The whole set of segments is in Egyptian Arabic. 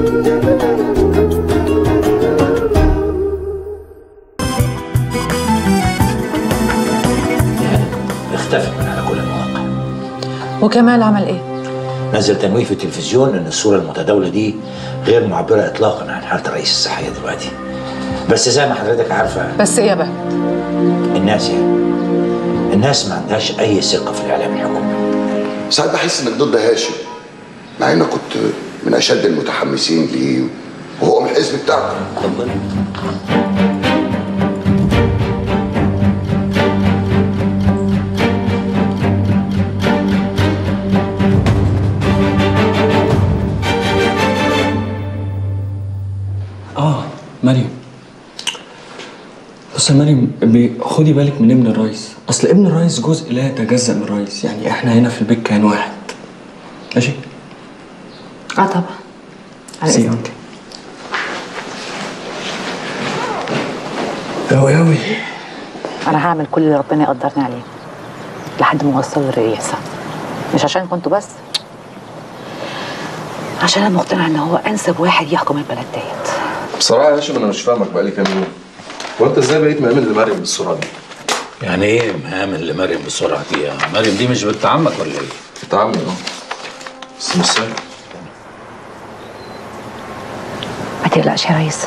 اختفت من على كل المواقع وكمال عمل ايه؟ نزل تنويه في التلفزيون ان الصوره المتداوله دي غير معبره اطلاقا عن حاله الرئيس الصحيه دلوقتي بس زي ما حضرتك عارفه بس ايه يا بهت؟ الناس يعني الناس ما عندهاش اي ثقه في الاعلام الحكومي ساعات بحس انك ضد هاشم مع انك كنت من اشد المتحمسين ليه وهو من الحزب بتاعك اه مريم بص يا مريم بي- خدي بالك من ابن الرئيس اصل ابن الرئيس جزء لا يتجزأ من الرئيس يعني احنا هنا في البيت كان واحد ماشي اه طبعا على سي اذنك اوي اوي انا هعمل كل اللي ربنا يقدرني عليه لحد ما اوصل للرئاسه مش عشان كنت بس عشان انا مقتنعه ان هو انسب واحد يحكم البلد ديت بصراحه يا هاشم انا مش فاهمك بقالي كام يوم هو انت ازاي بقيت مأمن لمريم بالسرعه دي؟ يعني ايه مهامن لمريم بالسرعه دي يا مريم دي مش بنت عمك ولا ايه؟ انت عمي اه بس مش سهل ما تقلقش يا ريس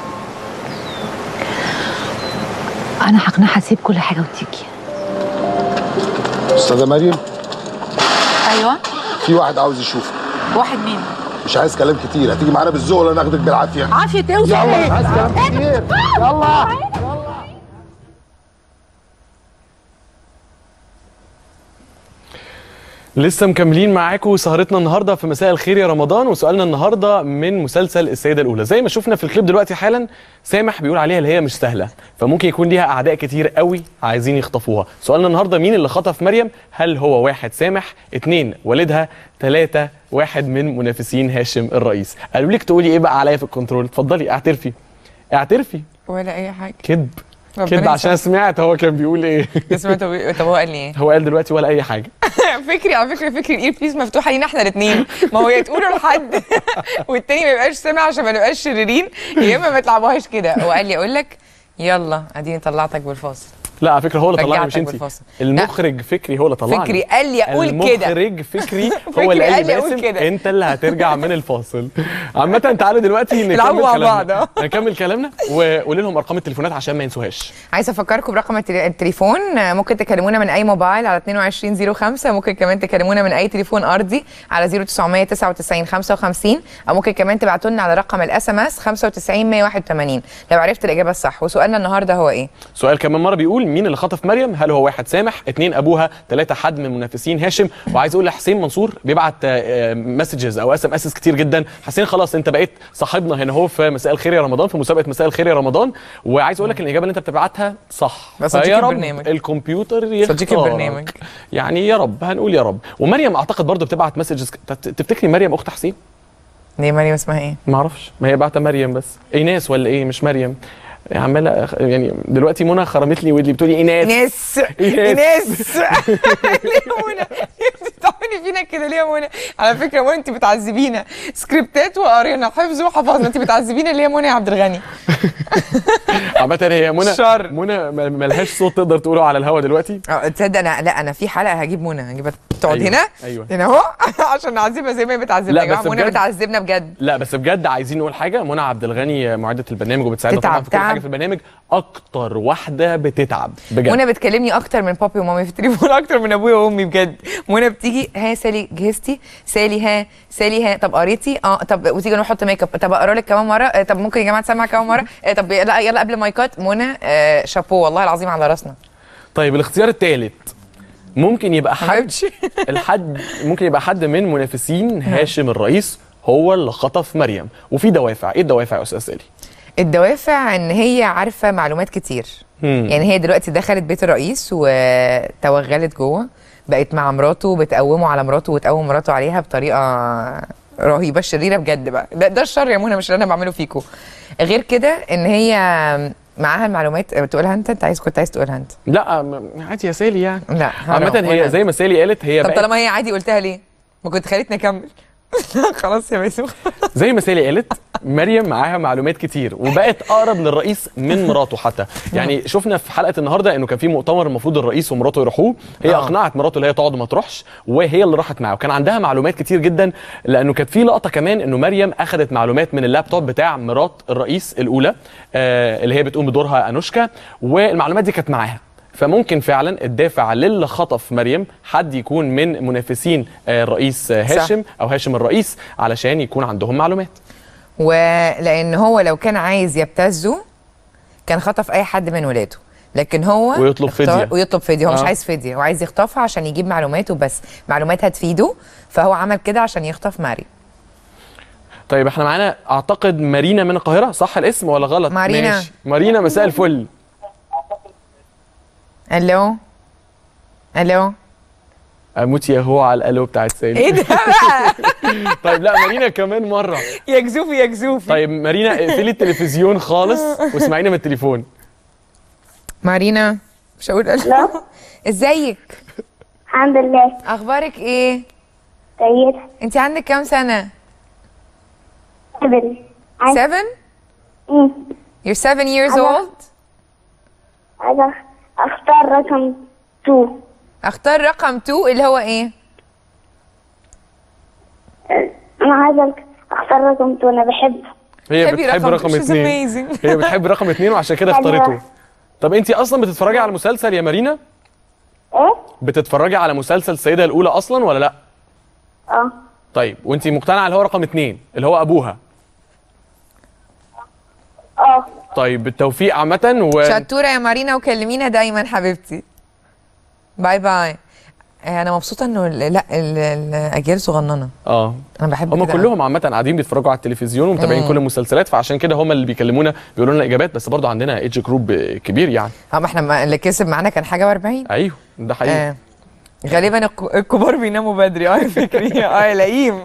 انا هقنعها تسيب كل حاجه وتيجي استاذه مريم ايوه في واحد عاوز يشوفك واحد مين مش عايز كلام كتير هتيجي معانا بالذوق ولا ناخدك بالعافيه عافيه توصل يلا مش عايز كلام كتير يلا لسه مكملين معاكم سهرتنا النهارده في مساء الخير يا رمضان وسؤالنا النهارده من مسلسل السيده الاولى زي ما شفنا في الكليب دلوقتي حالا سامح بيقول عليها اللي هي مش سهله فممكن يكون ليها اعداء كتير قوي عايزين يخطفوها سؤالنا النهارده مين اللي خطف مريم هل هو واحد سامح اتنين والدها ثلاثة واحد من منافسين هاشم الرئيس قالوا لك تقولي ايه بقى عليا في الكنترول اتفضلي اعترفي اعترفي ولا اي حاجه كذب ربنا كذب عشان يسامحك. سمعت هو كان بيقول ايه سمعت هو- طب هو قال لي ايه هو قال دلوقتي ولا اي حاجه فكري على فكره فكري الاير بيس مفتوحه لينا احنا الاثنين ما هو يا تقولوا لحد والتاني ما يبقاش سامع عشان ما نبقاش شريرين يا اما ما تلعبوهاش كده هو قال لي اقول لك يلا اديني طلعتك بالفاصل لا على فكره هو اللي طلعني رجعتك مش انت بالفاصل. المخرج فكري هو اللي طلعني فكري قال لي اقول كده المخرج فكري فكري هو اللي قال قال لي لي أقول باسم كده. انت اللي هترجع من الفاصل عامه تعالوا دلوقتي نكمل العبوا مع كلامنا بعض، اه. نكمل كلامنا وقولي لهم ارقام التليفونات عشان ما ينسوهاش عايزه افكركم برقم التلي- التليفون آه، ممكن تكلمونا من اي موبايل على 2205 ممكن كمان تكلمونا من اي تليفون ارضي على 0999 55 او ممكن كمان تبعتوا لنا على رقم الاس ام اس 95 181 لو عرفت الاجابه الصح وسؤالنا النهارده هو ايه سؤال كمان مره بيقول مين اللي خطف مريم هل هو واحد سامح اتنين ابوها ثلاثه حد من منافسين هاشم وعايز اقول لحسين منصور بيبعت مسجز او اس ام اس كتير جدا حسين خلاص انت بقيت صاحبنا هنا اهو في مساء الخير يا رمضان في مسابقه مساء الخير يا رمضان وعايز اقول لك ان الاجابه اللي انت بتبعتها صح بس صديق فيا رب البرنامج. الكمبيوتر صديق يختارك. البرنامج. يعني يا رب هنقول يا رب ومريم اعتقد برضو بتبعت مسجز تفتكري مريم اخت حسين ليه مريم اسمها ايه ما اعرفش ما هي بعتها مريم بس ايناس ولا ايه مش مريم عماله أخ- يعني دلوقتي منى خرمت لي ودني بتقولي ايناس ايناس إيناس. ايناس ليه يا منى انت بتعملي فينا كده ليه يا منى على فكره منى انت بتعذبينا سكريبتات وقرينا حفظ وحفظنا انت بتعذبينا ليه يا منى يا عبد الغني عامة هي منى شر. منى ما- ملهاش صوت تقدر تقوله على الهوا دلوقتي اه تصدق انا لا انا في حلقه هجيب منى هجيبها تقعد أيوة، هنا أيوة. هنا اهو عشان نعذبها زي ما هي بتعذبنا لا، يا جماعه بس منى بجد. بتعذبنا بجد لا بس بجد عايزين نقول حاجه منى عبد الغني معده البرنامج وبتساعدنا طبعا تتعب، في كل حاجه تعب. في البرنامج اكتر واحده بتتعب بجد منى بتكلمني اكتر من بابي ومامي في التليفون اكتر من ابويا وامي بجد منى بتيجي ها سالي جهزتي سالي ها سالي ها طب قريتي اه طب وتيجي نروح نحط ميك اب طب اقرا لك كمان مره آه، طب ممكن يا جماعه تسمع كمان مره آه، طب لا يلا قبل مايكات منى آه، شابو والله العظيم على راسنا طيب الاختيار الثالث ممكن يبقى حد حبيبتي الحد ممكن يبقى حد من منافسين هاشم الرئيس هو اللي خطف مريم وفي دوافع ايه الدوافع يا استاذ سالي الدوافع ان هي عارفه معلومات كتير مم. يعني هي دلوقتي دخلت بيت الرئيس وتوغلت جوه بقت مع مراته بتقومه على مراته وتقوم مراته عليها بطريقه رهيبه شريره بجد بقى ده, ده الشر يا منى مش اللي انا بعمله فيكم غير كده ان هي معاها المعلومات تقولها انت انت عايز كنت عايز تقولها انت لا م- عادي يا سالي يعني لا عامة ولا- هي زي ما سالي قالت هي طب بقت طالما هي عادي قلتها ليه ما كنت خليتني اكمل خلاص يا باسم زي ما سالي قالت مريم معاها معلومات كتير وبقت اقرب للرئيس من مراته حتى يعني شفنا في حلقه النهارده انه كان في مؤتمر المفروض الرئيس ومراته يروحوه هي آه. اقنعت مراته اللي هي تقعد وما تروحش وهي اللي راحت معاه وكان عندها معلومات كتير جدا لانه كانت في لقطه كمان انه مريم اخذت معلومات من اللابتوب بتاع مرات الرئيس الاولى آه اللي هي بتقوم بدورها انوشكا والمعلومات دي كانت معاها فممكن فعلا الدافع للي خطف مريم حد يكون من منافسين آه، الرئيس آه، صح. هاشم او هاشم الرئيس علشان يكون عندهم معلومات ولان هو لو كان عايز يبتزه كان خطف اي حد من ولاده لكن هو ويطلب اختار- فدية. ويطلب فديه هو مش آه. عايز فديه هو عايز يخطفها عشان يجيب معلوماته بس معلومات هتفيده فهو عمل كده عشان يخطف ماري طيب احنا معانا اعتقد مارينا من القاهره صح الاسم ولا غلط مارينا. ماشي. مارينا مساء الفل الو الو اموت يا هو على الالو بتاعت سامي ايه ده بقى طيب لا مارينا كمان مره يا جزوفي يا جزوفي طيب مارينا اقفلي التلفزيون خالص واسمعينا من التليفون مارينا مش هقول الو ازيك الحمد لله اخبارك ايه كويسة انت عندك كام سنه قبل 7 أمم. you're 7 years أنا- old عايزة اختار رقم 2 اختار رقم 2 اللي هو ايه انا عايزة اختار رقم 2 انا بحب هي بتحبي بتحب رقم- رقم she's اثنين amazing. هي بتحب رقم اثنين وعشان كده أيوة. اختارته طب انت اصلا بتتفرجي على مسلسل يا مارينا ايه بتتفرجي على مسلسل السيده الاولى اصلا ولا لا اه طيب وانت مقتنعه اللي هو رقم اثنين اللي هو ابوها اه طيب بالتوفيق عامه و شطوره يا مارينا وكلمينا دايما حبيبتي باي باي آه، انا مبسوطه انه ال- لا ال- الاجيال صغننه اه انا بحب هم كده كلهم عامه قاعدين بيتفرجوا على التلفزيون ومتابعين مم. كل المسلسلات فعشان كده هم اللي بيكلمونا بيقولوا لنا اجابات بس برضو عندنا ايدج جروب كبير يعني اه ما احنا ما- اللي كسب معانا كان حاجه و40 ايوه ده حقيقي آه. غالبا الك- الكبار بيناموا بدري اه فكري اه لئيم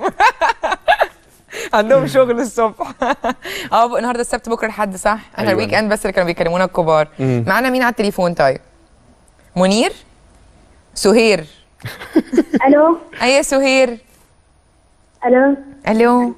عندهم شغل الصبح اه ب- النهارده السبت بكره الحد صح احنا أيوة. الويك اند بس اللي كانوا بيكلمونا الكبار مم. معانا مين على التليفون طيب منير سهير الو ايه سهير الو الو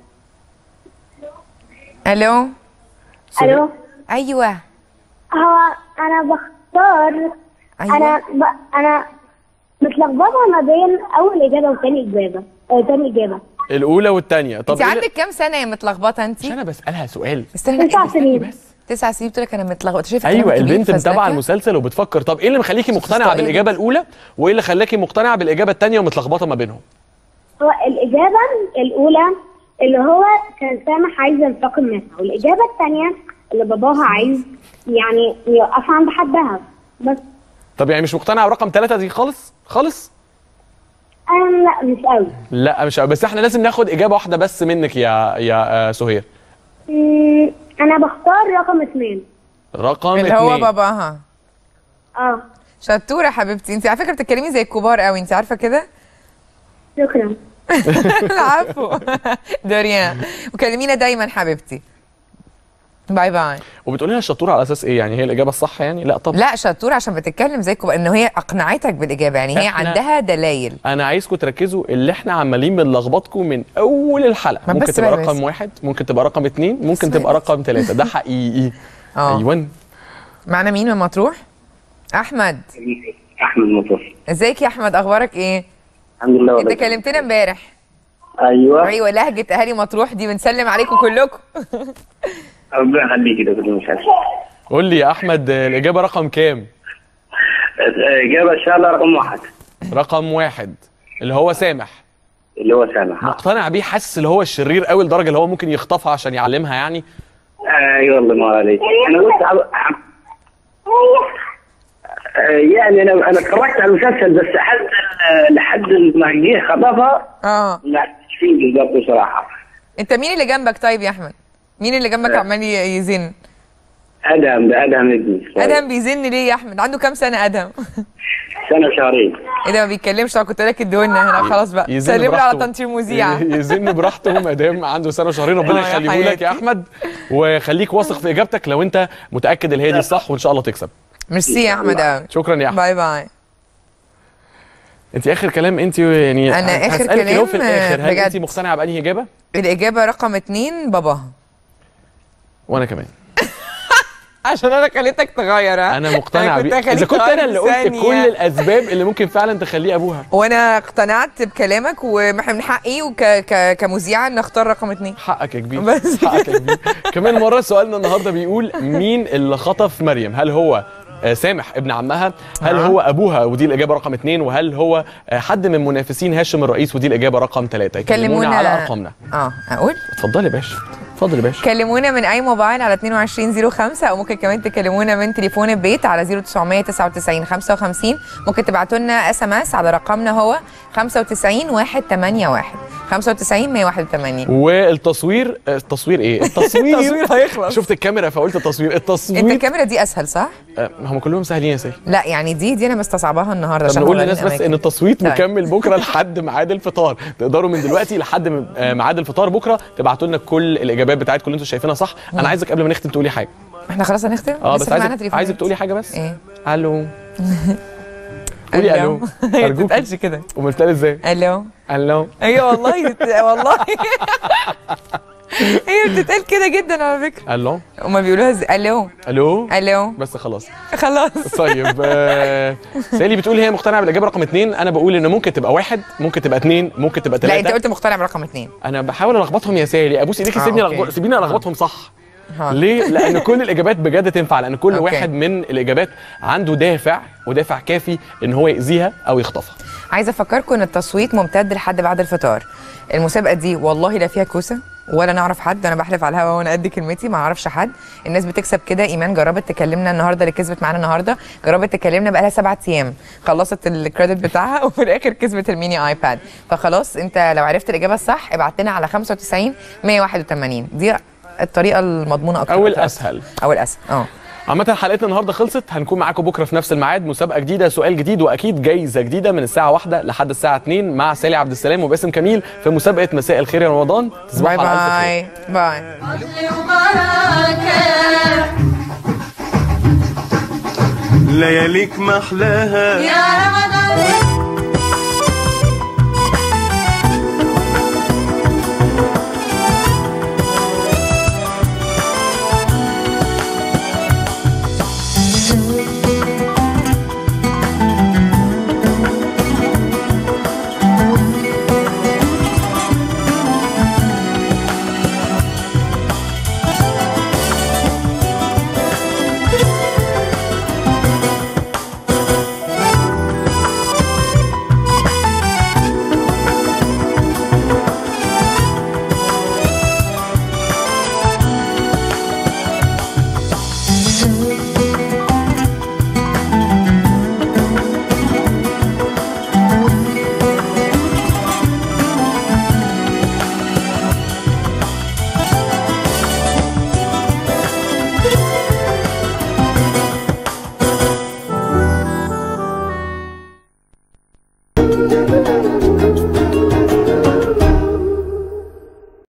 الو الو ايوه هو انا بختار ايوه انا ب... انا متلخبطه ما بين اول اجابه وثاني اجابه آه تاني اجابه الاولى والثانيه طب انت إيه اللي- عندك كام سنه يا متلخبطه انت مش انا بسالها سؤال استنى تسع لا، سنين بس تسع سنين بتقول لك انا متلخبطه شايفه ايوه كلام كبير البنت متابعه فزلكة؟ المسلسل وبتفكر طب ايه اللي مخليكي مقتنعه تستقل. بالاجابه الاولى وايه اللي خلاكي مقتنعه بالاجابه الثانيه ومتلخبطه ما بينهم هو الاجابه الاولى اللي هو كان سامح عايز ينتقم منها والاجابه الثانيه اللي باباها عايز يعني يوقفها عند حدها بس طب يعني مش مقتنعه برقم ثلاثة دي خالص خالص انا لا مش قوي لا مش بس احنا لازم ناخد اجابه واحده بس منك يا يا آه، سهير مم، انا بختار رقم اثنين رقم اللي هو اتنين. باباها اه شطوره حبيبتي انت على فكره بتتكلمي زي الكبار قوي انت عارفه كده شكرا العفو دوريان وكلمينا دايما حبيبتي باي باي وبتقولي لها الشطوره على اساس ايه يعني هي الاجابه الصح يعني لا طب لا شطوره عشان بتتكلم زي الكبار ان هي اقنعتك بالاجابه يعني هي إحنا- عندها دلايل انا عايزكم تركزوا اللي احنا عمالين بنلخبطكم من اول الحلقه ما ممكن بس تبقى بقى رقم بس. واحد ممكن تبقى رقم اتنين ممكن بس تبقى بقى رقم ثلاثة ده حقيقي اه ايوه معانا مين من مطروح احمد احمد مطر ازيك يا احمد اخبارك ايه الحمد لله انت والله كلمتنا امبارح ايوه ايوه لهجه اهالي مطروح دي بنسلم عليكم كلكم ربنا يخليك ده كله مش عارف قول لي يا احمد آه، الاجابه رقم كام اجابه ان شاء الله رقم واحد رقم واحد اللي هو سامح اللي هو سامح مقتنع بيه حاسس اللي هو الشرير قوي لدرجه اللي هو ممكن يخطفها عشان يعلمها يعني ايوه الله ينور عليك انا قلت عب- عب- آه، يعني انا انا اتفرجت على المسلسل بس لحد لحد ما جه خطفها اه ما عرفتش فيه بالظبط بصراحه انت مين اللي جنبك طيب يا احمد مين اللي جنبك عمال ي- يزن ادهم ده ادهم ابني ادهم بيزن ليه يا احمد عنده كام سنه ادهم سنه شهرين ايه ده ما بيتكلمش طب كنت لك ادولنا هنا خلاص بقى يزن سلم له براحته. على طنط المذيعه يزن براحته ما دام عنده سنه وشهرين ربنا آه يا يخليه لك حياتي. يا احمد وخليك واثق في اجابتك لو انت متاكد اللي هي دي الصح وان شاء الله تكسب ميرسي يا احمد قوي شكرا يا احمد باي باي انت اخر كلام انت يعني أنا آخر هسألك لو في كلام، الاخر هل بجد. انت مقتنعه بانهي اجابه الاجابه رقم اتنين باباها وانا كمان عشان انا خليتك تغير ها انا مقتنع كنت بيه هخليك اذا كنت تغير انا اللي في قلت ثانية. كل الاسباب اللي ممكن فعلا تخليه ابوها وانا اقتنعت بكلامك واحنا من حقي وك... ك... كمذيعه نختار رقم اتنين حقك يا كبير بس حقك يا كبير كمان مره سؤالنا النهارده بيقول مين اللي خطف مريم هل هو آه، سامح ابن عمها هل آه. هو ابوها ودي الاجابه رقم اثنين وهل هو آه، حد من منافسين هاشم الرئيس ودي الاجابه رقم ثلاثه كلمونا على ارقامنا اه اقول اتفضلي يا باشا اتفضل يا باشا كلمونا من اي موبايل على 2205 او ممكن كمان تكلمونا من تليفون البيت على 0999 55 ممكن تبعتوا لنا اس ام اس على رقمنا هو 95 181 95 181 والتصوير آه، التصوير ايه التصوير التصوير هيخلص. شفت الكاميرا فقلت التصوير التصوير انت الكاميرا دي اسهل صح؟ آه، هم كلهم سهلين يا سيدي لا يعني دي دي انا مستصعباها النهارده طب عشان نقول مغيرين للناس بس أماكن. ان التصويت طيب. مكمل بكره لحد ميعاد الفطار تقدروا من دلوقتي لحد م- آه، ميعاد الفطار بكره تبعتوا لنا كل الاجابات بتاعتكم اللي انتوا شايفينها صح انا عايزك قبل ما نختم تقولي حاجه احنا خلاص هنختم اه لسه بس معانا عايزك تليفونات. عايزك تقولي حاجه بس ايه الو قولي الو هي ارجوك بتتقالش كده امال بتتقال ازاي الو الو ايوه والله بت- والله هي بتتقال كده جدا على فكره الو هما بيقولوها ازاي الو الو الو بس خلاص خلاص طيب آه، سالي بتقول هي مقتنعه بالاجابه رقم اثنين انا بقول ان ممكن تبقى واحد ممكن تبقى اثنين ممكن تبقى لا ثلاثه انت قلت مقتنع برقم اتنين انا بحاول الخبطهم يا سالي ابوس ايديكي آه، سيبني أوكي. ألخبط- سيبيني الخبطهم صح ها. ليه؟ لأن كل الإجابات بجد تنفع لأن كل أوكي. واحد من الإجابات عنده دافع ودافع كافي إن هو يأذيها أو يخطفها. عايزه افكركم ان التصويت ممتد لحد بعد الفطار المسابقه دي والله لا فيها كوسه ولا نعرف حد انا بحلف على الهوا وانا قد كلمتي ما اعرفش حد الناس بتكسب كده ايمان جربت تكلمنا النهارده اللي كسبت معانا النهارده جربت تكلمنا بقالها سبعة ايام خلصت الكريدت بتاعها وفي الاخر كسبت الميني ايباد فخلاص انت لو عرفت الاجابه الصح ابعت لنا على 95 181 دي الطريقه المضمونه اكتر أو أكتر. الأسهل. او الاسهل اه عامة حلقتنا النهارده خلصت هنكون معاكم بكره في نفس الميعاد مسابقة جديدة سؤال جديد وأكيد جايزة جديدة من الساعة واحدة لحد الساعة 2 مع سالي عبد السلام وباسم كميل في مسابقة مساء الخير يا رمضان باي تصبحوا على ألف خير. باي باي لياليك محلاها يا رمضان